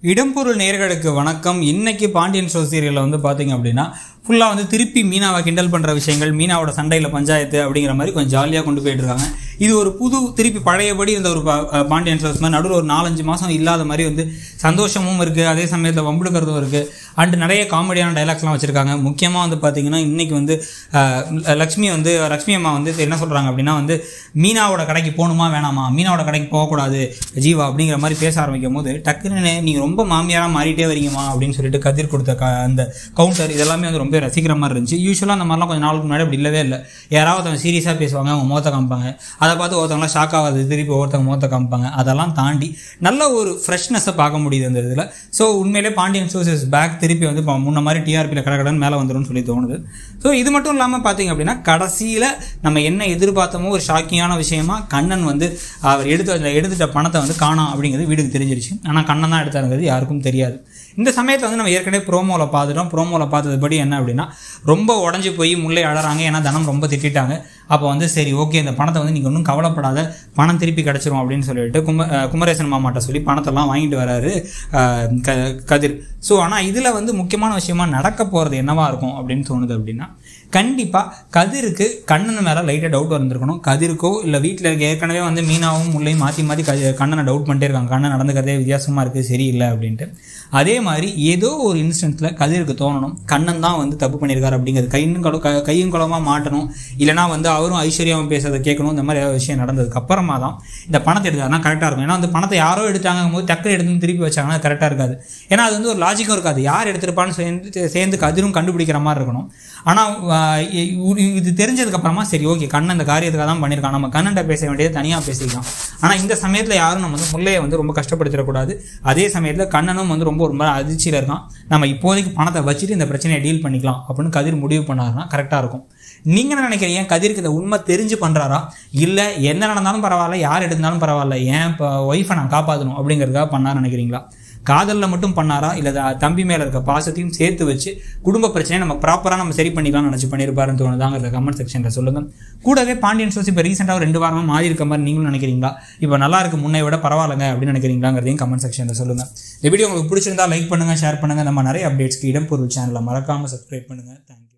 இடம்பொருள் நேர்களுக்கு வணக்கம் இன்னைக்கு பாண்டியன் ஷோ சீரியலில் வந்து பார்த்தீங்க அப்படின்னா ஃபுல்லாக வந்து திருப்பி மீனாவை கிண்டல் பண்ணுற விஷயங்கள் மீனாவோட சண்டையில் பஞ்சாயத்து அப்படிங்கிற மாதிரி கொஞ்சம் ஜாலியாக கொண்டு போயிட்டு இருக்காங்க இது ஒரு புது திருப்பி பழையபடி இருந்த ஒரு பா- அஹ் பாண்டியன் ஷோஸ் மாதிரி நடுவில் ஒரு நாலஞ்சு மாதம் இல்லாத மாதிரி வந்து சந்தோஷமும் இருக்குது அதே சமயத்தில் வம்புடுக்கிறதும் இருக்குது அண்ட் நிறைய காமெடியான டைலாக்ஸ்லாம் வச்சுருக்காங்க முக்கியமாக வந்து பார்த்தீங்கன்னா இன்னைக்கு வந்து அஹ், லக்ஷ்மி வந்து லக்ஷ்மி அம்மா வந்து என்ன சொல்கிறாங்க அப்படின்னா வந்து மீனாவோட கடைக்கு போகணுமா வேணாமா மீனாவோட கடைக்கு போகக்கூடாது ஜீவா அப்படிங்கிற மாதிரி பேச ஆரம்பிக்கும் போது டக்குன்னு நீங்கள் ரொம்ப மாமியாராக மாறிட்டே வரீங்கம்மா அப்படின்னு சொல்லிட்டு கதிர் கொடுத்த க அந்த கவுண்டர் இதெல்லாமே வந்து ரொம்ப ரசிக்கிற மாதிரி இருந்துச்சு யூஸ்வலாக அந்த மாதிரிலாம் கொஞ்சம் நாளுக்கு முன்னாடி அப்படி இல்லவே இல்லை யாராவது ஒருத்தவங்க சீரியஸாக பேசுவாங்க அவங்க முகத்தை காமிப்பாங்க அதை பார்த்து ஒருத்தவங்களாம் ஷாக் ஆகாது திருப்பி ஒருத்தவங்க முகத்தை காமிப்பாங்க அதெல்லாம் தாண்டி நல்ல ஒரு ஃப்ரெஷ்னஸை பார்க்க முடியுது அந்த இதில் ஸோ உண்மையிலே பாண்டியன் சோர்சஸ் பேக் திருப்பி வந்து இப்போ முன்ன மாதிரி டிஆர்பியில் கடகடன் மேலே வந்துரும்னு சொல்லி தோணுது ஸோ இது மட்டும் இல்லாமல் பார்த்தீங்க அப்படின்னா கடைசியில் நம்ம என்ன எதிர்பார்த்தோமோ ஒரு ஷாக்கிங்கான விஷயமா கண்ணன் வந்து அவர் எடுத்து அந்த எடுத்துட்ட பணத்தை வந்து காணோம் அப்படிங்கிறது வீட்டுக்கு தெரிஞ்சிருச்சு ஆனால் கண்ணன் தான் எடுத்தாருங்கிறது யாருக்கும் தெரியாது இந்த சமயத்தில் வந்து நம்ம ஏற்கனவே ப்ரோமோவில் பார்த்துட்டோம் ப்ரோமோவில் பார்த்ததுபடி என்ன அப்படின்னா ரொம்ப உடஞ்சி போய் முல்லை அழறாங்க ஏன்னா தனம் ரொம்ப திட்டிட்டாங்க அப்போ வந்து சரி ஓகே இந்த பணத்தை வந்து நீங்கள் ஒன்றும் கவலைப்படாத பணம் திருப்பி கிடச்சிரும் அப்படின்னு சொல்லிட்டு கும அஹ் குமரேசன் மாமாட்ட சொல்லி பணத்தெல்லாம் வாங்கிட்டு வராரு அஹ் க கதிர் ஸோ ஆனால் இதில் வந்து முக்கியமான விஷயமா நடக்க போகிறது என்னவா இருக்கும் அப்படின்னு தோணுது அப்படின்னா கண்டிப்பாக கதிருக்கு கண்ணன் மேலே லைட்டாக டவுட் வந்திருக்கணும் கதிருக்கோ இல்லை வீட்டில் இருக்க ஏற்கனவே வந்து மீனாவும் முல்லையும் மாற்றி மாற்றி க கண்ணனை டவுட் பண்ணிட்டே இருக்காங்க கண்ணன் நடந்துக்கிறதே வித்தியாசமாக இருக்குது சரியில்லை அப்படின்ட்டு அதே மாதிரி ஏதோ ஒரு இன்ஸ்டன்ஸில் கதிருக்கு தோணணும் கண்ணன் தான் வந்து தப்பு பண்ணியிருக்காரு அப்படிங்கிறது கையும் குளம் க கையும் குளமாக மாட்டணும் இல்லைனா வந்து அவரும் ஐஸ்வர்யாவும் பேசுறதை கேட்கணும் இந்த மாதிரி ஏதாவது விஷயம் நடந்ததுக்கு அப்புறமா தான் இந்த பணத்தை எடுத்தாருன்னா கரெக்டாக இருக்கும் ஏன்னா அந்த பணத்தை யாரோ எடுத்தாங்கும் போது டக்குனு எடுத்து திருப்பி வச்சாங்கன்னா கரெக்டாக இருக்காது ஏன்னா அது வந்து ஒரு லாஜிக்கும் இருக்காது யார் எடுத்திருப்பான்னு சேர்ந்து சேர்ந்து கதிரும் கண்டுபிடிக்கிற மாதிரி இருக்கணும் ஆனால் இது தெரிஞ்சதுக்கு அப்புறமா சரி ஓகே கண்ணன் இந்த காரியத்துக்காக தான் பண்ணியிருக்கான் நம்ம கண்ணன்ட்ட பேச வேண்டியது தனியாக பேசிக்கலாம் ஆனால் இந்த சமயத்தில் யாரும் நம்ம வந்து முல்லையை வந்து ரொம்ப கஷ்டப்படுத்திடக்கூடாது அதே சமயத்தில் கண்ணனும் வந்து ரொம்ப ரொம்ப அதிர்ச்சியில் இருக்கான் நம்ம இப்போதைக்கு பணத்தை வச்சுட்டு இந்த பிரச்சனையை டீல் பண்ணிக்கலாம் அப்படின்னு கதிர் முடிவு பண்ணாருன்னா கரெக்டாக இருக்கும் நீங்கள் என்ன நினைக்கிறீங்க கதிருக்கு இந்த உண்மை தெரிஞ்சு பண்ணுறாரா இல்லை என்ன நடந்தாலும் பரவாயில்ல யார் எடுத்தாலும் பரவாயில்ல ஏன் இப்போ ஒய்ஃபை நான் காப்பாற்றணும் அப்படிங்கிறதுக்காக பண்ணார் நினைக்கிறீங்களா காதலில் மட்டும் பண்ணாரா இல்லை த- தம்பி மேலே இருக்க பாசத்தையும் சேர்த்து வச்சு குடும்ப பிரச்சனையை நம்ம ப்ராப்பராக நம்ம சரி பண்ணிக்கலாம்னு நினச்சி பண்ணியிருப்பாருன்னு தோணுதாங்கிறத கமெண்ட் செக்ஷனில் சொல்லுங்கள் கூடவே பாண்டியன் சோஸ் இப்போ ரீசெண்டாக ரெண்டு வாரமாக மாறி இருக்க மாதிரி நீங்களும் நினைக்கிறீங்களா இப்போ நல்லா இருக்கு முன்னை விட பரவாயில்லைங்க அப்படின்னு நினைக்கிறீங்களாங்கிறதையும் கமெண்ட் செக்ஷனில் சொல்லுங்கள் இந்த வீடியோ உங்களுக்கு பிடிச்சிருந்தா லைக் பண்ணுங்கள் ஷேர் பண்ணுங்கள் நம்ம நிறைய அப்டேட்ஸ்க்கு இடம்பொருள் சேனலை மறக்காமல் சப்ஸ்கிரைப் பண்ணுங்கள் தேங்க்யூ